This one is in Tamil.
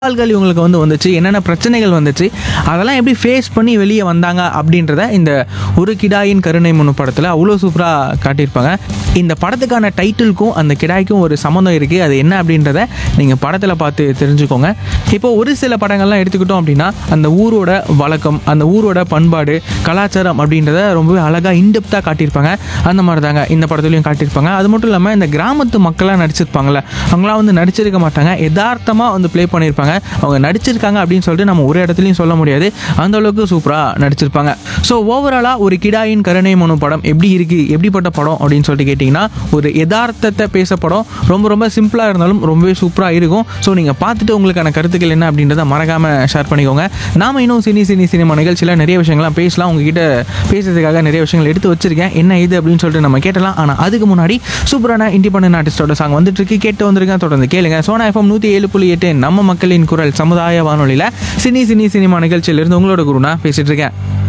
சவால்கள் இவங்களுக்கு வந்து வந்துச்சு என்னென்ன பிரச்சனைகள் வந்துச்சு அதெல்லாம் எப்படி ஃபேஸ் பண்ணி வெளியே வந்தாங்க அப்படின்றத இந்த ஒரு கிடாயின் கருணை முன்னு படத்தில் அவ்வளோ சூப்பராக காட்டியிருப்பாங்க இந்த படத்துக்கான டைட்டிலுக்கும் அந்த கிடாய்க்கும் ஒரு சம்மந்தம் இருக்குது அது என்ன அப்படின்றத நீங்கள் படத்தில் பார்த்து தெரிஞ்சுக்கோங்க இப்போ ஒரு சில படங்கள்லாம் எடுத்துக்கிட்டோம் அப்படின்னா அந்த ஊரோட வழக்கம் அந்த ஊரோட பண்பாடு கலாச்சாரம் அப்படின்றத ரொம்பவே அழகாக இன்டெப்த்தாக காட்டியிருப்பாங்க அந்த மாதிரி தாங்க இந்த படத்துலையும் காட்டியிருப்பாங்க அது மட்டும் இல்லாமல் இந்த கிராமத்து மக்களாக நடிச்சிருப்பாங்கல்ல அவங்களாம் வந்து நடிச்சிருக்க மாட்டாங்க யதார்த்தமாக வந்து ப்ளே பண்ணியிருப்பாங்க அவங்க நடிச்சிருக்காங்க அப்படின்னு சொல்லிட்டு நம்ம ஒரு இடத்துலையும் சொல்ல முடியாது அந்த அளவுக்கு சூப்பராக நடிச்சிருப்பாங்க ஸோ ஓவராலாக ஒரு கிடாயின் கருணை மனு படம் எப்படி இருக்குது எப்படிப்பட்ட படம் அப்படின்னு சொல்லிட்டு கேட்டிங்கன்னா ஒரு யதார்த்தத்தை பேச படம் ரொம்ப ரொம்ப சிம்பிளாக இருந்தாலும் ரொம்பவே சூப்பராக இருக்கும் ஸோ நீங்கள் பார்த்துட்டு உங்களுக்கான கருத்துக்கள் என்ன அப்படின்றத மறக்காமல் ஷேர் பண்ணிக்கோங்க நாம இன்னும் சினி சினி சினிமா நிகழ்ச்சியில் நிறைய விஷயங்கள்லாம் பேசலாம் உங்ககிட்ட பேசுறதுக்காக நிறைய விஷயங்கள் எடுத்து வச்சிருக்கேன் என்ன இது அப்படின்னு சொல்லிட்டு நம்ம கேட்டலாம் ஆனால் அதுக்கு முன்னாடி சூப்பரான இண்டிபெண்டன்ட் ஆர்டிஸ்டோட சாங் வந்துட்டு இருக்கு கேட்டு வந்திருக்கேன் தொடர்ந்து கேளுங்க சோனா எஃப்எம் நூற்றி ஏழு புள்ளி எட்டு நம்ம மக்களின் குரல் சமுதாய வானொலியில் சினி சினி சினிமா நிகழ்ச்சியிலிருந்து உங்களோட குருனா பேசிட்டு இருக்கேன்